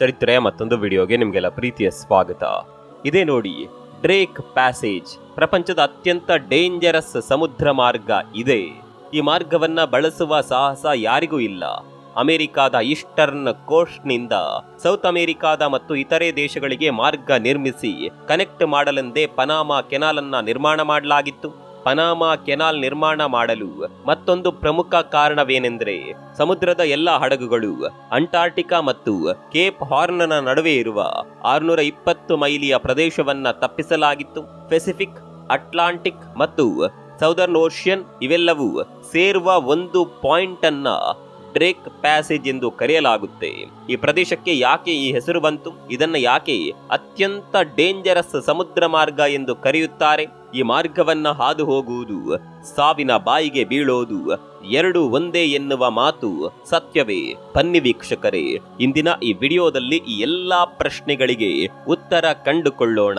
ಚರಿತ್ರೆಯ ಮತ್ತೊಂದು ವಿಡಿಯೋಗೆ ನಿಮಗೆಲ್ಲ ಪ್ರೀತಿಯ ಸ್ವಾಗತ ಇದೇ ನೋಡಿ ಡ್ರೇಕ್ ಪ್ಯಾಸೇಜ್ ಪ್ರಪಂಚದ ಅತ್ಯಂತ ಡೇಂಜರಸ್ ಸಮುದ್ರ ಮಾರ್ಗ ಇದೆ ಈ ಮಾರ್ಗವನ್ನ ಬಳಸುವ ಸಾಹಸ ಯಾರಿಗೂ ಇಲ್ಲ ಅಮೆರಿಕಾದ ಈಸ್ಟರ್ನ್ ಕೋಸ್ಟ್ನಿಂದ ಸೌತ್ ಅಮೆರಿಕಾದ ಮತ್ತು ಇತರೆ ದೇಶಗಳಿಗೆ ಮಾರ್ಗ ನಿರ್ಮಿಸಿ ಕನೆಕ್ಟ್ ಮಾಡಲೆಂದೇ ಪನಾಮಾ ಕೆನಾಲ್ ಅನ್ನ ನಿರ್ಮಾಣ ಮಾಡಲಾಗಿತ್ತು ಪನಾಮಾ ಕೆನಾಲ್ ನಿರ್ಮಾಣ ಮಾಡಲು ಮತ್ತೊಂದು ಪ್ರಮುಖ ಕಾರಣವೇನೆಂದರೆ ಸಮುದ್ರದ ಎಲ್ಲ ಹಡಗುಗಳು ಅಂಟಾರ್ಟಿಕಾ ಮತ್ತು ಕೇಪ್ ಹಾರ್ನ್ನ ನಡುವೆ ಇರುವ ಆರುನೂರ ಇಪ್ಪತ್ತು ಮೈಲಿಯ ಪ್ರದೇಶವನ್ನ ತಪ್ಪಿಸಲಾಗಿತ್ತು ಪೆಸಿಫಿಕ್ ಅಟ್ಲಾಂಟಿಕ್ ಮತ್ತು ಸೌದರ್ನ್ ಓಷಿಯನ್ ಇವೆಲ್ಲವೂ ಸೇರುವ ಒಂದು ಪಾಯಿಂಟ್ ಅನ್ನ ಡ್ರೇಕ್ ಪ್ಯಾಸೇಜ್ ಎಂದು ಕರೆಯಲಾಗುತ್ತೆ ಈ ಪ್ರದೇಶಕ್ಕೆ ಯಾಕೆ ಈ ಹೆಸರು ಬಂತು ಇದನ್ನ ಯಾಕೆ ಅತ್ಯಂತ ಡೇಂಜರಸ್ ಸಮುದ್ರ ಮಾರ್ಗ ಎಂದು ಕರೆಯುತ್ತಾರೆ ಈ ಮಾರ್ಗವನ್ನ ಹಾದು ಹೋಗುವುದು ಸಾವಿನ ಬಾಯಿಗೆ ಬೀಳೋದು ಎರಡು ಒಂದೇ ಎನ್ನುವ ಮಾತು ಸತ್ಯವೇ ಬನ್ನಿ ವೀಕ್ಷಕರೇ ಇಂದಿನ ಈ ವಿಡಿಯೋದಲ್ಲಿ ಈ ಎಲ್ಲಾ ಪ್ರಶ್ನೆಗಳಿಗೆ ಉತ್ತರ ಕಂಡುಕೊಳ್ಳೋಣ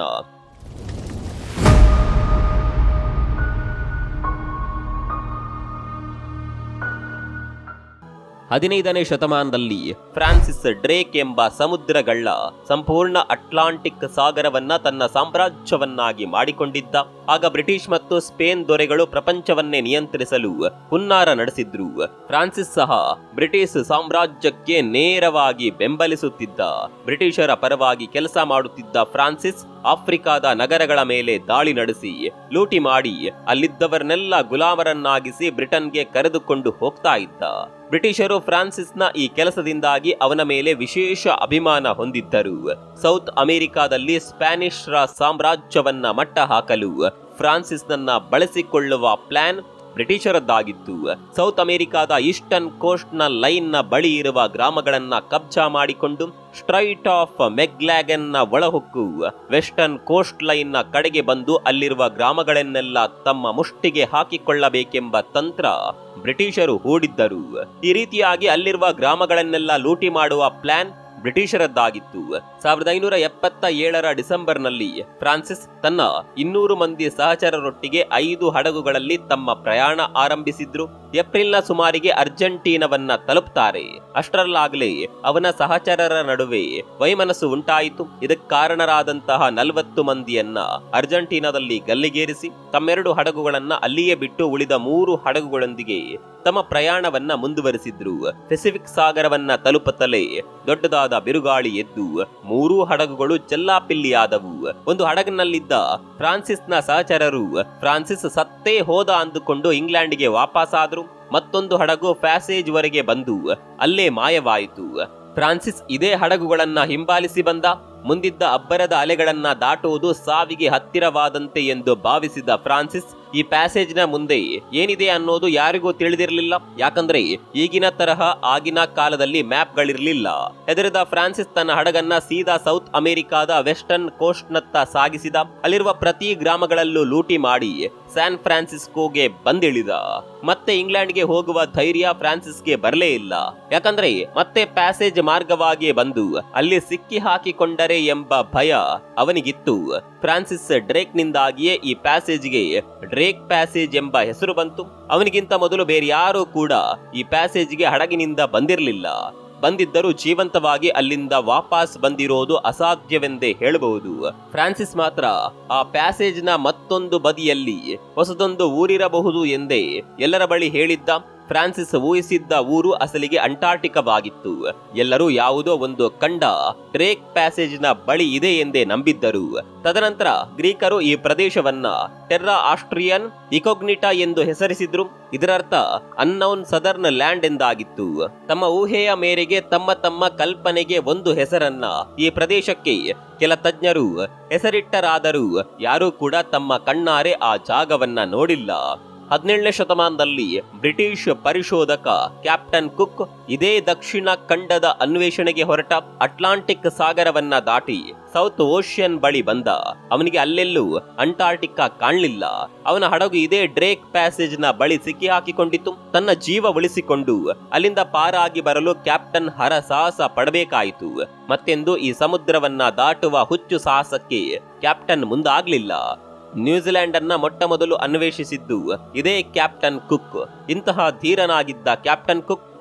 ಹದಿನೈದನೇ ಶತಮಾನದಲ್ಲಿ ಫ್ರಾನ್ಸಿಸ್ ಡ್ರೇಕ್ ಎಂಬ ಸಮುದ್ರಗಳ್ಳ ಸಂಪೂರ್ಣ ಅಟ್ಲಾಂಟಿಕ್ ಸಾಗರವನ್ನ ತನ್ನ ಸಾಮ್ರಾಜ್ಯವನ್ನಾಗಿ ಮಾಡಿಕೊಂಡಿದ್ದ ಆಗ ಬ್ರಿಟಿಷ್ ಮತ್ತು ಸ್ಪೇನ್ ದೊರೆಗಳು ಪ್ರಪಂಚವನ್ನೇ ನಿಯಂತ್ರಿಸಲು ಹುನ್ನಾರ ನಡೆಸಿದ್ರು ಫ್ರಾನ್ಸಿಸ್ ಸಹ ಬ್ರಿಟಿಷ್ ಸಾಮ್ರಾಜ್ಯಕ್ಕೆ ನೇರವಾಗಿ ಬೆಂಬಲಿಸುತ್ತಿದ್ದ ಬ್ರಿಟಿಷರ ಪರವಾಗಿ ಕೆಲಸ ಮಾಡುತ್ತಿದ್ದ ಫ್ರಾನ್ಸಿಸ್ ಆಫ್ರಿಕಾದ ನಗರಗಳ ಮೇಲೆ ದಾಳಿ ನಡೆಸಿ ಲೂಟಿ ಮಾಡಿ ಅಲ್ಲಿದ್ದವರನ್ನೆಲ್ಲ ಗುಲಾಮರನ್ನಾಗಿಸಿ ಬ್ರಿಟನ್ಗೆ ಕರೆದುಕೊಂಡು ಹೋಗ್ತಾ ಇದ್ದ ಬ್ರಿಟಿಷರು ಫ್ರಾನ್ಸಿಸ್ನ ಈ ಕೆಲಸದಿಂದಾಗಿ ಅವನ ಮೇಲೆ ವಿಶೇಷ ಅಭಿಮಾನ ಹೊಂದಿದ್ದರು ಸೌತ್ ಅಮೆರಿಕಾದಲ್ಲಿ ಸ್ಪ್ಯಾನಿಷ್ರ ಸಾಮ್ರಾಜ್ಯವನ್ನ ಮಟ್ಟ ಹಾಕಲು ಫ್ರಾನ್ಸಿಸ್ನನ್ನ ಬಳಸಿಕೊಳ್ಳುವ ಪ್ಲಾನ್ ಬ್ರಿಟಿಷರದ್ದಾಗಿತ್ತು ಸೌತ್ ಅಮೆರಿಕಾದ ಈಸ್ಟರ್ನ್ ಕೋಸ್ಟ್ನ ಲೈನ್ನ ಬಳಿ ಇರುವ ಗ್ರಾಮಗಳನ್ನ ಕಬ್ಜಾ ಮಾಡಿಕೊಂಡು ಸ್ಟ್ರೈಟ್ ಆಫ್ ಮೆಗ್ಲ್ಯಾಗನ್ನ ಒಳಹೊಕ್ಕು ವೆಸ್ಟರ್ನ್ ಕೋಸ್ಟ್ ಲೈನ್ನ ಕಡೆಗೆ ಬಂದು ಅಲ್ಲಿರುವ ಗ್ರಾಮಗಳನ್ನೆಲ್ಲ ತಮ್ಮ ಮುಷ್ಟಿಗೆ ಹಾಕಿಕೊಳ್ಳಬೇಕೆಂಬ ತಂತ್ರ ಬ್ರಿಟಿಷರು ಹೂಡಿದ್ದರು ಈ ರೀತಿಯಾಗಿ ಅಲ್ಲಿರುವ ಗ್ರಾಮಗಳನ್ನೆಲ್ಲ ಲೂಟಿ ಮಾಡುವ ಪ್ಲಾನ್ ಬ್ರಿಟಿಷರದ್ದಾಗಿತ್ತು ಸಾವಿರದ ಐನೂರ ಎಪ್ಪತ್ತ ಏಳರ ಡಿಸೆಂಬರ್ನಲ್ಲಿ ಫ್ರಾನ್ಸಿಸ್ ತನ್ನ ಇನ್ನೂರು ಮಂದಿ ಸಹಚರರೊಟ್ಟಿಗೆ ಐದು ಹಡಗುಗಳಲ್ಲಿ ತಮ್ಮ ಪ್ರಯಾಣ ಆರಂಭಿಸಿದ್ರು ಏಪ್ರಿಲ್ನ ಸುಮಾರಿಗೆ ಅರ್ಜೆಂಟೀನವನ್ನ ತಲುಪ್ತಾರೆ ಅಷ್ಟರಲ್ಲಾಗಲೇ ಅವನ ಸಹಚರರ ನಡುವೆ ವೈಮನಸ್ಸು ಉಂಟಾಯಿತು ಇದಕ್ಕೆ ಕಾರಣರಾದಂತಹ ನಲವತ್ತು ಮಂದಿಯನ್ನ ಅರ್ಜೆಂಟೀನಾದಲ್ಲಿ ಗಲ್ಲಿಗೇರಿಸಿ ತಮ್ಮೆರಡು ಹಡಗುಗಳನ್ನ ಅಲ್ಲಿಯೇ ಬಿಟ್ಟು ಉಳಿದ ಮೂರು ಹಡಗುಗಳೊಂದಿಗೆ ತಮ್ಮ ಪ್ರಯಾಣವನ್ನ ಮುಂದುವರಿಸಿದ್ರು ಪೆಸಿಫಿಕ್ ಸಾಗರವನ್ನ ತಲುಪುತ್ತಲೇ ದೊಡ್ಡದಾದ ಬಿರುಗಾಳಿ ಎದ್ದು ಮೂರೂ ಹಡಗುಗಳು ಚೆಲ್ಲಾಪಿಲ್ಲಿಯಾದವು ಒಂದು ಹಡಗಿನಲ್ಲಿದ್ದ ಫ್ರಾನ್ಸಿಸ್ನ ಸಹಚರರು ಫ್ರಾನ್ಸಿಸ್ ಸತ್ತೇ ಹೋದ ಅಂದುಕೊಂಡು ಇಂಗ್ಲೆಂಡ್ಗೆ ವಾಪಸ್ಸಾದ್ರು ಮತ್ತೊಂದು ಹಡಗು ಪ್ಯಾಸೇಜ್ ವರೆಗೆ ಬಂದು ಅಲ್ಲೇ ಮಾಯವಾಯಿತು ಫ್ರಾನ್ಸಿಸ್ ಇದೇ ಹಡಗುಗಳನ್ನ ಹಿಂಬಾಲಿಸಿ ಬಂದ ಮುಂದಿದ್ದ ಅಬ್ಬರದ ಅಲೆಗಳನ್ನ ದಾಟುವುದು ಸಾವಿಗೆ ಹತ್ತಿರವಾದಂತೆ ಎಂದು ಭಾವಿಸಿದ ಫ್ರಾನ್ಸಿಸ್ ಈ ಪ್ಯಾಸೇಜ್ನ ಮುಂದೆ ಏನಿದೆ ಅನ್ನೋದು ಯಾರಿಗೂ ತಿಳಿದಿರಲಿಲ್ಲ ಯಾಕಂದ್ರೆ ಈಗಿನ ತರಹ ಆಗಿನ ಕಾಲದಲ್ಲಿ ಮ್ಯಾಪ್ಗಳಿರಲಿಲ್ಲ ಹೆದರಿದ ಫ್ರಾನ್ಸಿಸ್ ತನ್ನ ಹಡಗನ್ನ ಸೀದಾ ಸೌತ್ ಅಮೆರಿಕಾದ ವೆಸ್ಟರ್ನ್ ಕೋಸ್ಟ್ನತ್ತ ಸಾಗಿಸಿದ ಅಲ್ಲಿರುವ ಪ್ರತಿ ಗ್ರಾಮಗಳಲ್ಲೂ ಲೂಟಿ ಮಾಡಿ ಸ್ಯಾನ್ ಫ್ರಾನ್ಸಿಸ್ಕೋಗೆ ಬಂದಿಳಿದ ಮತ್ತೆ ಇಂಗ್ಲೆಂಡ್ಗೆ ಹೋಗುವ ಧೈರ್ಯ ಫ್ರಾನ್ಸಿಸ್ಗೆ ಬರಲೇ ಇಲ್ಲ ಯಾಕಂದ್ರೆ ಮತ್ತೆ ಪ್ಯಾಸೇಜ್ ಮಾರ್ಗವಾಗಿ ಬಂದು ಅಲ್ಲಿ ಸಿಕ್ಕಿ ಹಾಕಿಕೊಂಡರೆ ಎಂಬ ಭಯ ಅವನಿಗಿತ್ತು ಫ್ರಾನ್ಸಿಸ್ ಡ್ರೇಕ್ನಿಂದಾಗಿಯೇ ಈ ಪ್ಯಾಸೇಜ್ಗೆ ಡ್ರೇಕ್ ಪ್ಯಾಸೇಜ್ ಎಂಬ ಹೆಸರು ಬಂತು ಅವನಿಗಿಂತ ಮೊದಲು ಬೇರೆ ಯಾರೂ ಕೂಡ ಈ ಪ್ಯಾಸೇಜ್ಗೆ ಹಡಗಿನಿಂದ ಬಂದಿರಲಿಲ್ಲ ಬಂದಿದ್ದರೂ ಜೀವಂತವಾಗಿ ಅಲ್ಲಿಂದ ವಾಪಸ್ ಬಂದಿರೋದು ಅಸಾಧ್ಯವೆಂದೇ ಹೇಳಬಹುದು ಫ್ರಾನ್ಸಿಸ್ ಮಾತ್ರ ಆ ಪ್ಯಾಸೇಜ್ನ ಮತ್ತೊಂದು ಬದಿಯಲ್ಲಿ ಹೊಸದೊಂದು ಊರಿರಬಹುದು ಎಂದೇ ಎಲ್ಲರ ಬಳಿ ಹೇಳಿದ್ದ ಫ್ರಾನ್ಸಿಸ್ ಊಹಿಸಿದ್ದ ಊರು ಅಸಲಿಗೆ ಅಂಟಾರ್ಟಿಕವಾಗಿತ್ತು ಎಲ್ಲರೂ ಯಾವುದೋ ಒಂದು ಕಂಡ ಡ್ರೇಕ್ ಪ್ಯಾಸೇಜ್ನ ಬಳಿ ಇದೆ ಎಂದೇ ನಂಬಿದ್ದರು ತದನಂತರ ಗ್ರೀಕರು ಈ ಪ್ರದೇಶವನ್ನ ಟೆರ್ರಾ ಆಸ್ಟ್ರಿಯನ್ ಇಕೋಗ್ನಿಟಾ ಎಂದು ಹೆಸರಿಸಿದ್ರು ಇದರರ್ಥ ಅನ್ನೌನ್ ಸದರ್ನ್ ಲ್ಯಾಂಡ್ ಎಂದಾಗಿತ್ತು ತಮ್ಮ ಊಹೆಯ ಮೇರೆಗೆ ತಮ್ಮ ತಮ್ಮ ಕಲ್ಪನೆಗೆ ಒಂದು ಹೆಸರನ್ನ ಈ ಪ್ರದೇಶಕ್ಕೆ ಕೆಲ ತಜ್ಞರು ಹೆಸರಿಟ್ಟರಾದರೂ ಯಾರೂ ಕೂಡ ತಮ್ಮ ಕಣ್ಣಾರೆ ಆ ಜಾಗವನ್ನ ನೋಡಿಲ್ಲ ಹದಿನೇಳನೇ ಶತಮಾನದಲ್ಲಿ ಬ್ರಿಟಿಷ್ ಪರಿಶೋಧಕ ಕ್ಯಾಪ್ಟನ್ ಕುಕ್ ಇದೇ ದಕ್ಷಿಣ ಖಂಡದ ಅನ್ವೇಷಣೆಗೆ ಹೊರಟ ಅಟ್ಲಾಂಟಿಕ್ ಸಾಗರವನ್ನ ದಾಟಿ ಸೌತ್ ಓಷಿಯನ್ ಬಳಿ ಬಂದ ಅವನಿಗೆ ಅಲ್ಲೆಲ್ಲೂ ಅಂಟಾರ್ಟಿಕಾ ಕಾಣಲಿಲ್ಲ ಅವನ ಹಡಗು ಇದೇ ಡ್ರೇಕ್ ಪ್ಯಾಸೇಜ್ ನ ಬಳಿ ಸಿಕ್ಕಿ ಹಾಕಿಕೊಂಡಿತ್ತು ತನ್ನ ಜೀವ ಉಳಿಸಿಕೊಂಡು ಅಲ್ಲಿಂದ ಪಾರಾಗಿ ಬರಲು ಕ್ಯಾಪ್ಟನ್ ಹರ ಸಾಹಸ ಪಡಬೇಕಾಯಿತು ಮತ್ತೆಂದು ಈ ಸಮುದ್ರವನ್ನ ದಾಟುವ ಹುಚ್ಚು ಸಾಹಸಕ್ಕೆ ಕ್ಯಾಪ್ಟನ್ ಮುಂದಾಗ್ಲಿಲ್ಲ ನ್ಯೂಜಿಲೆಂಡ್ ಅನ್ನ ಮೊಟ್ಟ ಮೊದಲು ಅನ್ವೇಷಿಸಿದ್ದು ಇದೇ ಕ್ಯಾಪ್ಟನ್ ಕುಕ್ ಇಂತಹ ಧೀರನಾಗಿದ್ದ ಕ್ಯಾಪ್ಟನ್ ಕುಕ್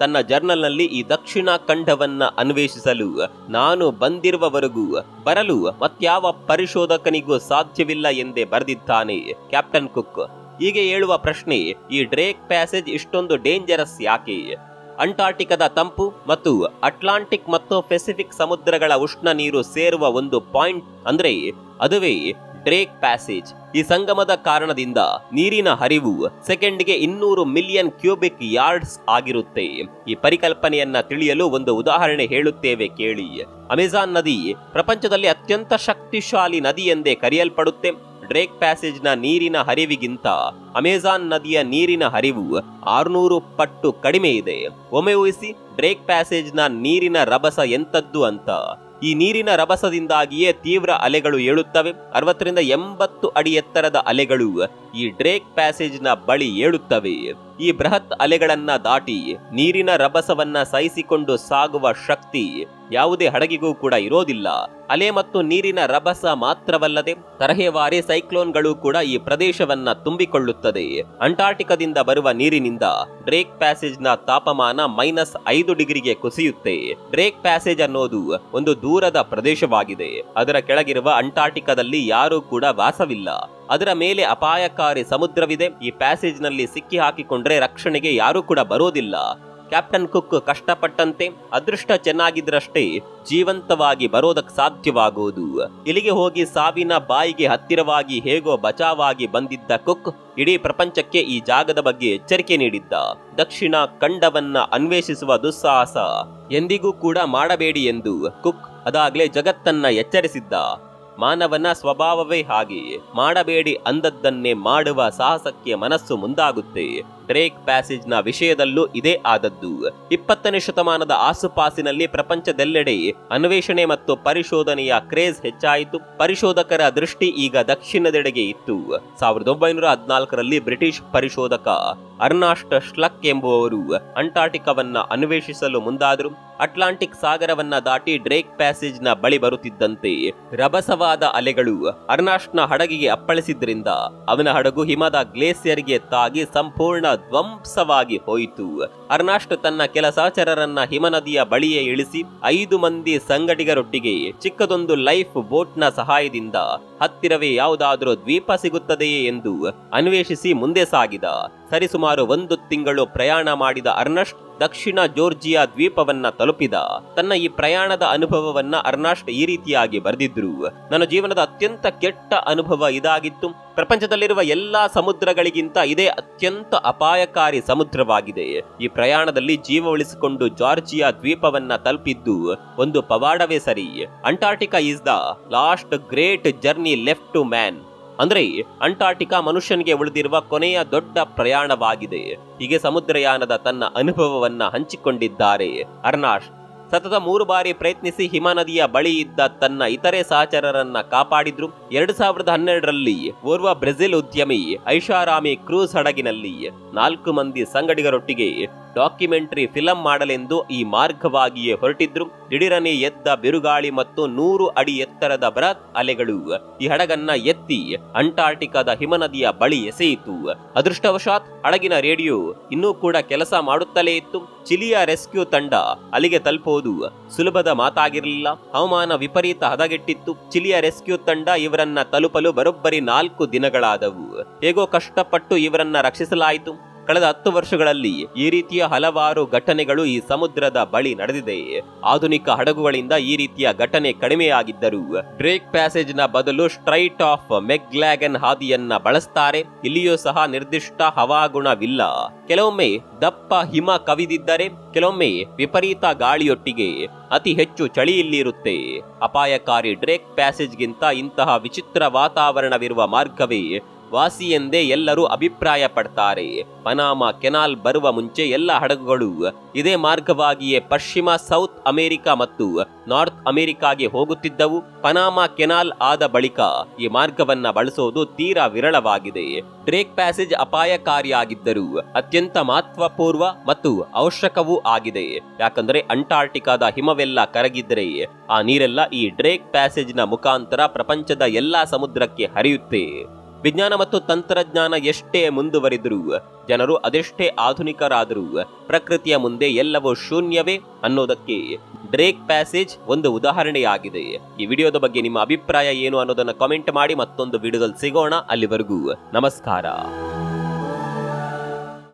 ತನ್ನ ಜರ್ನಲ್ನಲ್ಲಿ ಈ ದಕ್ಷಿಣ ಖಂಡವನ್ನ ಅನ್ವೇಷಿಸಲು ನಾನು ಬಂದಿರುವವರೆಗೂ ಬರಲು ಮತ್ಯಾವ ಪರಿಶೋಧಕನಿಗೂ ಸಾಧ್ಯವಿಲ್ಲ ಎಂದೇ ಬರೆದಿದ್ದಾನೆ ಕ್ಯಾಪ್ಟನ್ ಕುಕ್ ಹೀಗೆ ಹೇಳುವ ಪ್ರಶ್ನೆ ಈ ಡ್ರೇಕ್ ಪ್ಯಾಸೇಜ್ ಇಷ್ಟೊಂದು ಡೇಂಜರಸ್ ಯಾಕೆ ಅಂಟಾರ್ಟಿಕದ ತಂಪು ಮತ್ತು ಅಟ್ಲಾಂಟಿಕ್ ಮತ್ತು ಪೆಸಿಫಿಕ್ ಸಮುದ್ರಗಳ ಉಷ್ಣ ನೀರು ಸೇರುವ ಒಂದು ಪಾಯಿಂಟ್ ಅಂದ್ರೆ ಅದುವೇ ಡ್ರೇಕ್ ಪ್ಯಾಸೇಜ್ ಈ ಸಂಗಮದ ಕಾರಣದಿಂದ ನೀರಿನ ಹರಿವು ಸೆಕೆಂಡ್ಗೆ ಇನ್ನೂರು ಮಿಲಿಯನ್ ಕ್ಯೂಬಿಕ್ ಯಾರ್ಡ್ಸ್ ಆಗಿರುತ್ತೆ ಈ ಪರಿಕಲ್ಪನೆಯನ್ನ ತಿಳಿಯಲು ಒಂದು ಉದಾಹರಣೆ ಹೇಳುತ್ತೇವೆ ಕೇಳಿ ಅಮೆಜಾನ್ ನದಿ ಪ್ರಪಂಚದಲ್ಲಿ ಅತ್ಯಂತ ಶಕ್ತಿಶಾಲಿ ನದಿ ಎಂದೇ ಕರೆಯಲ್ಪಡುತ್ತೆ ಡ್ರೇಕ್ ಪ್ಯಾಸೇಜ್ನ ನೀರಿನ ಹರಿವಿಗಿಂತ ಅಮೆಜಾನ್ ನದಿಯ ನೀರಿನ ಹರಿವು ಆರುನೂರು ಪಟ್ಟು ಕಡಿಮೆ ಇದೆ ಒಮ್ಮೆ ಊಹಿಸಿ ಡ್ರೇಕ್ ಪ್ಯಾಸೇಜ್ನ ನೀರಿನ ರಭಸ ಎಂತದ್ದು ಅಂತ ಈ ನೀರಿನ ರಭಸದಿಂದಾಗಿಯೇ ತೀವ್ರ ಅಲೆಗಳು ಏಳುತ್ತವೆ ಅರವತ್ತರಿಂದ ಎಂಬತ್ತು ಅಡಿ ಎತ್ತರದ ಅಲೆಗಳು ಈ ಡ್ರೇಕ್ ಪ್ಯಾಸೇಜ್ನ ಬಳಿ ಏಳುತ್ತವೆ ಈ ಬೃಹತ್ ಅಲೆಗಳನ್ನ ದಾಟಿ ನೀರಿನ ರಭಸವನ್ನ ಸಹಿಸಿಕೊಂಡು ಸಾಗುವ ಶಕ್ತಿ ಯಾವುದೇ ಹಡಗಿಗೂ ಕೂಡ ಇರೋದಿಲ್ಲ ಅಲೆ ಮತ್ತು ನೀರಿನ ರಭಸ ಮಾತ್ರವಲ್ಲದೆ ತರಹೇವಾರಿ ಸೈಕ್ಲೋನ್ಗಳು ಕೂಡ ಈ ಪ್ರದೇಶವನ್ನ ತುಂಬಿಕೊಳ್ಳುತ್ತದೆ ಅಂಟಾರ್ಟಿಕದಿಂದ ಬರುವ ನೀರಿನಿಂದ ಡ್ರೇಕ್ ಪ್ಯಾಸೇಜ್ನ ತಾಪಮಾನ ಮೈನಸ್ ಐದು ಡಿಗ್ರಿಗೆ ಕುಸಿಯುತ್ತೆ ಡ್ರೇಕ್ ಪ್ಯಾಸೇಜ್ ಅನ್ನೋದು ಒಂದು ದೂರದ ಪ್ರದೇಶವಾಗಿದೆ ಅದರ ಕೆಳಗಿರುವ ಅಂಟಾರ್ಟಿಕದಲ್ಲಿ ಯಾರೂ ಕೂಡ ವಾಸವಿಲ್ಲ ಅದರ ಮೇಲೆ ಅಪಾಯಕಾರಿ ಸಮುದ್ರವಿದೆ ಈ ಪ್ಯಾಸೇಜ್ನಲ್ಲಿ ಸಿಕ್ಕಿ ಹಾಕಿಕೊಂಡ್ರೆ ರಕ್ಷಣೆಗೆ ಯಾರೂ ಕೂಡ ಬರೋದಿಲ್ಲ ಕ್ಯಾಪ್ಟನ್ ಕುಕ್ ಕಷ್ಟಪಟ್ಟಂತೆ ಅದೃಷ್ಟ ಚೆನ್ನಾಗಿದ್ರಷ್ಟೇ ಜೀವಂತವಾಗಿ ಬರೋದಕ್ಕೆ ಸಾಧ್ಯವಾಗುವುದು ಇಲ್ಲಿಗೆ ಹೋಗಿ ಸಾವಿನ ಬಾಯಿಗೆ ಹತ್ತಿರವಾಗಿ ಹೇಗೋ ಬಚಾವಾಗಿ ಬಂದಿದ್ದ ಕುಕ್ ಇಡೀ ಪ್ರಪಂಚಕ್ಕೆ ಈ ಜಾಗದ ಬಗ್ಗೆ ಎಚ್ಚರಿಕೆ ನೀಡಿದ್ದ ದಕ್ಷಿಣ ಖಂಡವನ್ನ ಅನ್ವೇಷಿಸುವ ದುಸ್ಸಾಹಸ ಎಂದಿಗೂ ಕೂಡ ಮಾಡಬೇಡಿ ಎಂದು ಕುಕ್ ಅದಾಗ್ಲೇ ಜಗತ್ತನ್ನ ಎಚ್ಚರಿಸಿದ್ದ ಮಾನವನ ಸ್ವಭಾವವೇ ಹಾಗೆ ಮಾಡಬೇಡಿ ಅಂದದ್ದನ್ನೇ ಮಾಡುವ ಸಾಹಸಕ್ಕೆ ಮನಸ್ಸು ಮುಂದಾಗುತ್ತೆ ಡ್ರೇಕ್ ಪ್ಯಾಸೇಜ್ನ ವಿಷಯದಲ್ಲೂ ಇದೇ ಆದದ್ದು ಇಪ್ಪತ್ತನೇ ಶತಮಾನದ ಆಸುಪಾಸಿನಲ್ಲಿ ಪ್ರಪಂಚದೆಲ್ಲೆಡೆ ಅನ್ವೇಷಣೆ ಮತ್ತು ಪರಿಶೋಧನೆಯ ಕ್ರೇಜ್ ಹೆಚ್ಚಾಯಿತು ಪರಿಶೋಧಕರ ದೃಷ್ಟಿ ಈಗ ದಕ್ಷಿಣದೆಡೆಗೆ ಇತ್ತು ಸಾವಿರದ ಒಂಬೈನೂರ ಹದಿನಾಲ್ಕರಲ್ಲಿ ಬ್ರಿಟಿಷ್ ಪರಿಶೋಧಕ ಅರ್ನಾಸ್ಟ್ ಶ್ಲಕ್ ಎಂಬುವವರು ಅಂಟಾರ್ಟಿಕವನ್ನ ಅನ್ವೇಷಿಸಲು ಮುಂದಾದರು ಅಟ್ಲಾಂಟಿಕ್ ಸಾಗರವನ್ನ ದಾಟಿ ಡ್ರೇಕ್ ಪ್ಯಾಸೇಜ್ನ ಬಳಿ ಬರುತ್ತಿದ್ದಂತೆ ರಭಸವಾದ ಅಲೆಗಳು ಅರ್ನಾಸ್ಟ್ನ ಹಡಗಿಗೆ ಅಪ್ಪಳಿಸಿದ್ರಿಂದ ಅವನ ಹಡಗು ಹಿಮದ ಗ್ಲೇಸಿಯರ್ಗೆ ತಾಗಿ ಸಂಪೂರ್ಣ ಧ್ವಂಸವಾಗಿ ಹೋಯಿತು ಅರ್ನಾಸ್ಟ್ ತನ್ನ ಕೆಲ ಸಹಚರರನ್ನ ಹಿಮನದಿಯ ಬಳಿಯೇ ಇಳಿಸಿ ಐದು ಮಂದಿ ಸಂಗಡಿಗರೊಟ್ಟಿಗೆ ಚಿಕ್ಕದೊಂದು ಲೈಫ್ ಬೋಟ್ನ ಸಹಾಯದಿಂದ ಹತ್ತಿರವೇ ಯಾವುದಾದರೂ ದ್ವೀಪ ಸಿಗುತ್ತದೆಯೇ ಎಂದು ಅನ್ವೇಷಿಸಿ ಮುಂದೆ ಸಾಗಿದ ಸರಿಸುಮಾರು ಒಂದು ತಿಂಗಳು ಪ್ರಯಾಣ ಮಾಡಿದ ಅರ್ನಸ್ಟ್ ದಕ್ಷಿಣ ಜೋರ್ಜಿಯಾ ದ್ವೀಪವನ್ನ ತಲುಪಿದ ತನ್ನ ಈ ಪ್ರಯಾಣದ ಅನುಭವವನ್ನ ಅರ್ನಾಸ್ಟ್ ಈ ರೀತಿಯಾಗಿ ಬರೆದಿದ್ರು ನನ್ನ ಜೀವನದ ಅತ್ಯಂತ ಕೆಟ್ಟ ಅನುಭವ ಇದಾಗಿತ್ತು ಪ್ರಪಂಚದಲ್ಲಿರುವ ಎಲ್ಲಾ ಸಮುದ್ರಗಳಿಗಿಂತ ಇದೇ ಅತ್ಯಂತ ಅಪಾಯಕಾರಿ ಸಮುದ್ರವಾಗಿದೆ ಈ ಪ್ರಯಾಣದಲ್ಲಿ ಜೀವ ಉಳಿಸಿಕೊಂಡು ಜಾರ್ಜಿಯಾ ದ್ವೀಪವನ್ನ ತಲುಪಿದ್ದು ಒಂದು ಪವಾಡವೇ ಸರಿ Antarctica is the last great journey left to man ಅಂದ್ರೆ ಅಂಟಾರ್ಟಿಕಾ ಮನುಷ್ಯನಿಗೆ ಉಳಿದಿರುವ ಕೊನೆಯ ದೊಡ್ಡ ಪ್ರಯಾಣವಾಗಿದೆ ಹೀಗೆ ಸಮುದ್ರಯಾನದ ತನ್ನ ಅನುಭವವನ್ನ ಹಂಚಿಕೊಂಡಿದ್ದಾರೆ ಅರ್ನಾಶ್ ಸತತ ಮೂರು ಬಾರಿ ಪ್ರಯತ್ನಿಸಿ ಹಿಮನದಿಯ ಬಳಿ ಇದ್ದ ತನ್ನ ಇತರೆ ಸಹಚರರನ್ನ ಕಾಪಾಡಿದ್ರು ಎರಡು ಸಾವಿರದ ಹನ್ನೆರಡರಲ್ಲಿ ಓರ್ವ ಬ್ರೆಜಿಲ್ ಉದ್ಯಮಿ ಐಷಾರಾಮಿ ಕ್ರೂಸ್ ಹಡಗಿನಲ್ಲಿ ನಾಲ್ಕು ಮಂದಿ ಸಂಗಡಿಗರೊಟ್ಟಿಗೆ ಡಾಕ್ಯುಮೆಂಟರಿ ಫಿಲಂ ಮಾಡಲೆಂದು ಈ ಮಾರ್ಗವಾಗಿಯೇ ಹೊರಟಿದ್ರು ದಿಢೀರನೆ ಎದ್ದ ಬಿರುಗಾಳಿ ಮತ್ತು ನೂರು ಅಡಿ ಎತ್ತರದ ಬೃಹತ್ ಅಲೆಗಳು ಈ ಹಡಗನ್ನ ಎತ್ತಿ ಅಂಟಾರ್ಟಿಕಾದ ಹಿಮನದಿಯ ಬಳಿ ಎಸೆಯಿತು ಅದೃಷ್ಟವಶಾತ್ ಹಡಗಿನ ರೇಡಿಯೋ ಇನ್ನೂ ಕೂಡ ಕೆಲಸ ಮಾಡುತ್ತಲೇ ಇತ್ತು ಚಿಲಿಯ ರೆಸ್ಕ್ಯೂ ತಂಡ ಅಲ್ಲಿಗೆ ತಲುಪುವುದು ಸುಲಭದ ಮಾತಾಗಿರಲಿಲ್ಲ ಹವಾಮಾನ ವಿಪರೀತ ಹದಗೆಟ್ಟಿತ್ತು ಚಿಲಿಯ ರೆಸ್ಕ್ಯೂ ತಂಡ ಇವರನ್ನ ತಲುಪಲು ಬರೋಬ್ಬರಿ ನಾಲ್ಕು ದಿನಗಳಾದವು ಹೇಗೋ ಕಷ್ಟಪಟ್ಟು ಇವರನ್ನ ರಕ್ಷಿಸಲಾಯಿತು ಕಳೆದ ಹತ್ತು ವರ್ಷಗಳಲ್ಲಿ ಈ ರೀತಿಯ ಹಲವಾರು ಘಟನೆಗಳು ಈ ಸಮುದ್ರದ ಬಳಿ ನಡೆದಿದೆ ಆಧುನಿಕ ಹಡಗುಗಳಿಂದ ಈ ರೀತಿಯ ಘಟನೆ ಕಡಿಮೆಯಾಗಿದ್ದರು ಡ್ರೇಕ್ ಪ್ಯಾಸೇಜ್ ನ ಬದಲು ಸ್ಟ್ರೈಟ್ ಆಫ್ ಮೆಗ್ಲ್ಯಾಗನ್ ಹಾದಿಯನ್ನ ಬಳಸ್ತಾರೆ ಇಲ್ಲಿಯೂ ಸಹ ನಿರ್ದಿಷ್ಟ ಹವಾಗುಣವಿಲ್ಲ ಕೆಲವೊಮ್ಮೆ ದಪ್ಪ ಹಿಮ ಕವಿದಿದ್ದರೆ ಕೆಲವೊಮ್ಮೆ ವಿಪರೀತ ಗಾಳಿಯೊಟ್ಟಿಗೆ ಅತಿ ಹೆಚ್ಚು ಚಳಿ ಇಲ್ಲಿರುತ್ತೆ ಅಪಾಯಕಾರಿ ಡ್ರೇಕ್ ಪ್ಯಾಸೇಜ್ಗಿಂತ ಇಂತಹ ವಿಚಿತ್ರ ವಾತಾವರಣವಿರುವ ಮಾರ್ಗವೇ ವಾಸಿ ಎಂದೇ ಎಲ್ಲರೂ ಅಭಿಪ್ರಾಯ ಪಡ್ತಾರೆ ಪನಾಮ ಕೆನಾಲ್ ಬರುವ ಮುಂಚೆ ಎಲ್ಲ ಹಡಗುಗಳು ಇದೇ ಮಾರ್ಗವಾಗಿಯೇ ಪಶ್ಚಿಮ ಸೌತ್ ಅಮೆರಿಕ ಮತ್ತು ನಾರ್ತ್ ಅಮೆರಿಕಾಗೆ ಹೋಗುತ್ತಿದ್ದವು ಪನಾಮ ಕೆನಾಲ್ ಆದ ಬಳಿಕ ಈ ಮಾರ್ಗವನ್ನ ಬಳಸೋದು ತೀರಾ ವಿರಳವಾಗಿದೆ ಡ್ರೇಕ್ ಪ್ಯಾಸೇಜ್ ಅಪಾಯಕಾರಿಯಾಗಿದ್ದರೂ ಅತ್ಯಂತ ಮಹತ್ವಪೂರ್ವ ಮತ್ತು ಅವಶ್ಯಕವೂ ಆಗಿದೆ ಯಾಕಂದ್ರೆ ಅಂಟಾರ್ಟಿಕಾದ ಹಿಮವೆಲ್ಲ ಕರಗಿದ್ರೆ ಆ ನೀರೆಲ್ಲ ಈ ಡ್ರೇಕ್ ಪ್ಯಾಸೇಜ್ನ ಮುಖಾಂತರ ಪ್ರಪಂಚದ ಎಲ್ಲಾ ಸಮುದ್ರಕ್ಕೆ ಹರಿಯುತ್ತೆ ವಿಜ್ಞಾನ ಮತ್ತು ತಂತ್ರಜ್ಞಾನ ಎಷ್ಟೇ ಮುಂದುವರಿದರೂ ಜನರು ಅದೆಷ್ಟೇ ಆಧುನಿಕರಾದರೂ ಪ್ರಕೃತಿಯ ಮುಂದೆ ಎಲ್ಲವೂ ಶೂನ್ಯವೇ ಅನ್ನೋದಕ್ಕೆ ಡ್ರೇಕ್ ಪ್ಯಾಸೇಜ್ ಒಂದು ಉದಾಹರಣೆಯಾಗಿದೆ ಈ ವಿಡಿಯೋದ ಬಗ್ಗೆ ನಿಮ್ಮ ಅಭಿಪ್ರಾಯ ಏನು ಅನ್ನೋದನ್ನ ಕಾಮೆಂಟ್ ಮಾಡಿ ಮತ್ತೊಂದು ವಿಡಿಯೋದಲ್ಲಿ ಸಿಗೋಣ ಅಲ್ಲಿವರೆಗೂ ನಮಸ್ಕಾರ